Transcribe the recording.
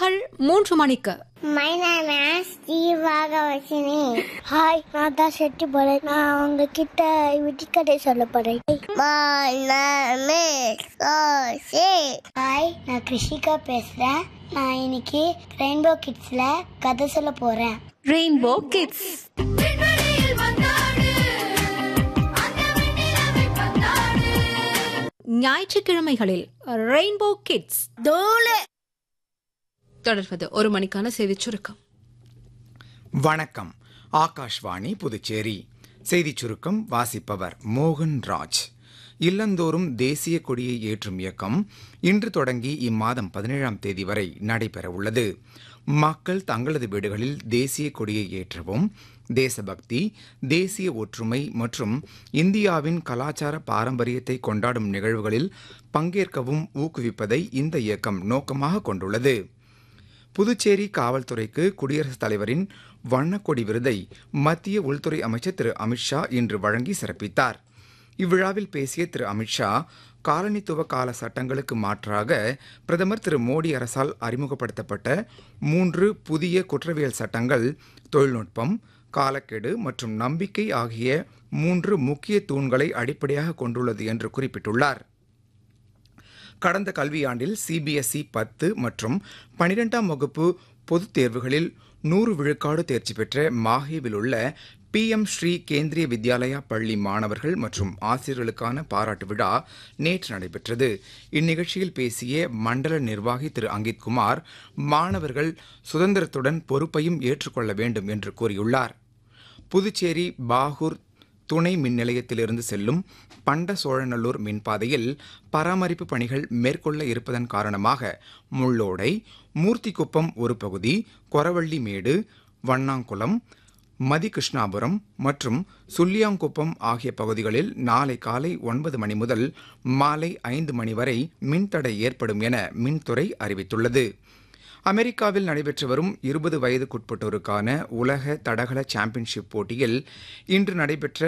பிற்பகல் மூன்று மணிக்கு My name is Stevagavashini. Hi நான் தான் செட்டு போறேன் நான் உங்ககிட்ட விட்டிக்கதை சொல்ல போறேன் My name is Soshi. Hi நான் கிருஷிகா பேசுறேன் நான் இன்னைக்கு ரெயின்போ கிட்ஸ்ல கதை சொல்ல போறேன் ரெயின்போ கிட்ஸ் ஞாயிற்றுக்கிழமைகளில் ரெயின்போ கிட்ஸ் தொடர்வது ஒரு மணிக்கான செய்திச் சுருக்கம் வணக்கம் ஆகாஷ்வாணி புதுச்சேரி செய்திச் சுருக்கம் வாசிப்பவர் மோகன் ராஜ் இல்லந்தோறும் தேசிய கொடியை ஏற்றும் இயக்கம் இன்று தொடங்கி இம்மாதம் பதினேழாம் தேதி வரை நடைபெற உள்ளது மக்கள் தங்களது வீடுகளில் தேசிய கொடியை ஏற்றவும் தேசபக்தி தேசிய ஒற்றுமை மற்றும் இந்தியாவின் கலாச்சார பாரம்பரியத்தை கொண்டாடும் நிகழ்வுகளில் பங்கேற்கவும் ஊக்குவிப்பதை இந்த இயக்கம் நோக்கமாக கொண்டுள்ளது புதுச்சேரி காவல்துறைக்கு குடியரசுத் தலைவரின் வண்ணக்கொடி விருதை மத்திய உள்துறை அமைச்சர் திரு அமித்ஷா இன்று வழங்கி சிறப்பித்தார் இவ்விழாவில் பேசிய திரு அமித்ஷா காலனித்துவ கால சட்டங்களுக்கு மாற்றாக பிரதமர் திரு மோடி அரசால் அறிமுகப்படுத்தப்பட்ட மூன்று புதிய குற்றவியல் சட்டங்கள் தொழில்நுட்பம் காலக்கெடு மற்றும் நம்பிக்கை ஆகிய மூன்று முக்கிய தூண்களை அடிப்படையாக கொண்டுள்ளது என்று குறிப்பிட்டுள்ளார் கடந்த கல்வியாண்டில் சிபிஎஸ்இ பத்து மற்றும் பனிரெண்டாம் வகுப்பு பொதுத் தேர்வுகளில் நூறு விழுக்காடு தேர்ச்சி பெற்ற மாஹேவில் உள்ள பி எம் ஸ்ரீ கேந்திரிய வித்யாலயா பள்ளி மாணவர்கள் மற்றும் ஆசிரியர்களுக்கான பாராட்டு விழா நேற்று நடைபெற்றது இந்நிகழ்ச்சியில் பேசிய மண்டல நிர்வாகி திரு அங்கித் குமார் மாணவர்கள் சுதந்திரத்துடன் பொறுப்பையும் ஏற்றுக்கொள்ள வேண்டும் என்று கூறியுள்ளார் புதுச்சேரி பாகூர் துணை மின் நிலையத்திலிருந்து செல்லும் பண்ட சோழநல்லூர் மின்பாதையில் பராமரிப்பு பணிகள் மேற்கொள்ள இருப்பதன் காரணமாக முள்ளோடை மூர்த்திக்குப்பம் ஒரு பகுதி கொரவள்ளிமேடு வண்ணாங்குளம் மதிகிருஷ்ணாபுரம் மற்றும் சுல்லியாங்குப்பம் ஆகிய பகுதிகளில் நாளை காலை ஒன்பது மணி முதல் மாலை ஐந்து மணி வரை மின்தடை ஏற்படும் என மின்துறை அறிவித்துள்ளது அமெரிக்காவில் நடைபெற்று வரும் இருபது வயதுக்குட்பட்டோருக்கான உலக தடகள சாம்பியன்ஷிப் போட்டியில் இன்று நடைபெற்ற